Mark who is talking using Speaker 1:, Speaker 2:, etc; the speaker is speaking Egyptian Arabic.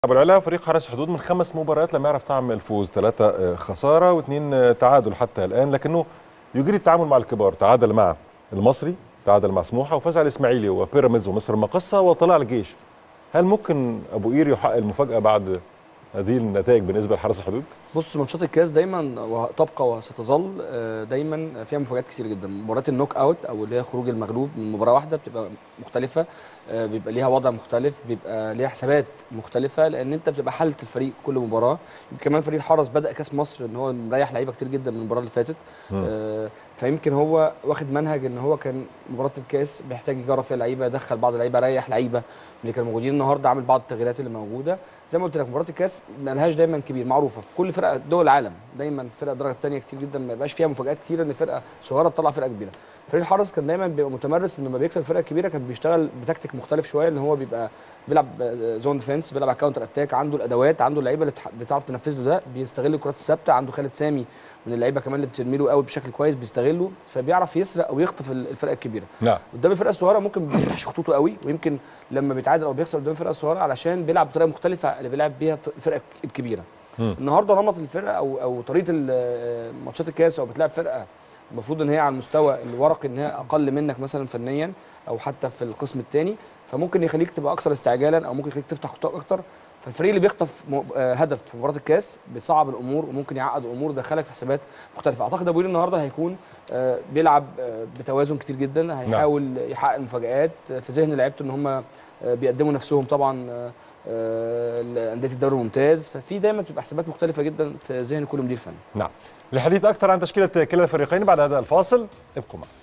Speaker 1: ابو العلا فريق حرس حدود من خمس مباريات لم يعرف طعم الفوز ثلاثة خسارة واثنين تعادل حتى الآن لكنه يجري التعامل مع الكبار تعادل مع المصري تعادل مع سموحة وفاز على الإسماعيلي وبيراميدز ومصر المقصة وطلع الجيش هل ممكن أبو قير يحقق المفاجأة بعد هذه النتائج بالنسبة لحرس الحدود؟
Speaker 2: بص ماتشات الكاس دايما وتبقى وستظل آه، دايما فيها مفاجآت كتير جدا مباريات النوك اوت او اللي هي خروج المغلوب من مباراه واحده بتبقى مختلفه آه، بيبقى ليها وضع مختلف بيبقى ليها حسابات مختلفه لان انت بتبقى حاله الفريق كل مباراه يمكن كمان فريق الحرس بدا كاس مصر ان هو مريح لعيبه كتير جدا من المباراه اللي فاتت آه، فيمكن هو واخد منهج ان هو كان مباراه الكاس بيحتاج يجرب فيها لعيبه يدخل بعض اللعيبه ريح لعيبه اللي كانوا موجودين النهارده عامل بعض التغييرات اللي موجوده زي ما قلت لك مباراه الكاس ما لهاش دايما كبير معروفه في كل فرقه دول العالم دايما فرق الدرجه الثانيه كتير جدا ما يبقاش فيها مفاجات كتير ان فرقه صغيره تطلع فرقه كبيره فريق الحرس كان دايما بيبقى متمرس انه لما بيكسب الفرقه الكبيره كان بيشتغل بتكتيك مختلف شويه ان هو بيبقى بيلعب زون ديفنس بيلعب على كاونتر اتاك عنده الادوات عنده اللعيبه اللي بتعرف تنفذ له ده بيستغل الكرات الثابته عنده خالد سامي من اللعيبه كمان اللي بترمي له قوي بشكل كويس بيستغله فبيعرف يسرق او يخطف الفرقه الكبيره
Speaker 1: نعم
Speaker 2: قدام الفرقه الصغيره ممكن ما بيفتحش خطوطه قوي ويمكن لما بيتعادل او بيخسر قدام الفرقه الصغيره علشان بيلعب بطريقه مختلفه اللي بيلعب بيها الفرقه الكبيره
Speaker 1: مم.
Speaker 2: النهارده نمط الفرقه او او طريقه ال- ماتشات الكاس او بتلعب فرقه المفروض ان هي على المستوى الورقي ان هي اقل منك مثلا فنيا او حتى في القسم الثاني فممكن يخليك تبقى اكثر استعجالا او ممكن يخليك تفتح خطوط اكتر فالفريق اللي بيخطف م- آه، هدف في مباراه الكاس بيصعب الامور وممكن يعقد الامور ويدخلك في حسابات مختلفه اعتقد ابو قير النهارده هيكون آه، بيلعب آه، بتوازن كتير جدا هيحاول يحقق المفاجات آه، في ذهن لعيبته ان هم آه، بيقدموا نفسهم طبعا آه، آه، لانديه الدوري الممتاز ففي دايما بتبقى حسابات مختلفه جدا في ذهن كل مدير فني
Speaker 1: نعم للحديث أكثر عن تشكيلة كلا الفريقين بعد هذا الفاصل ابقوا معنا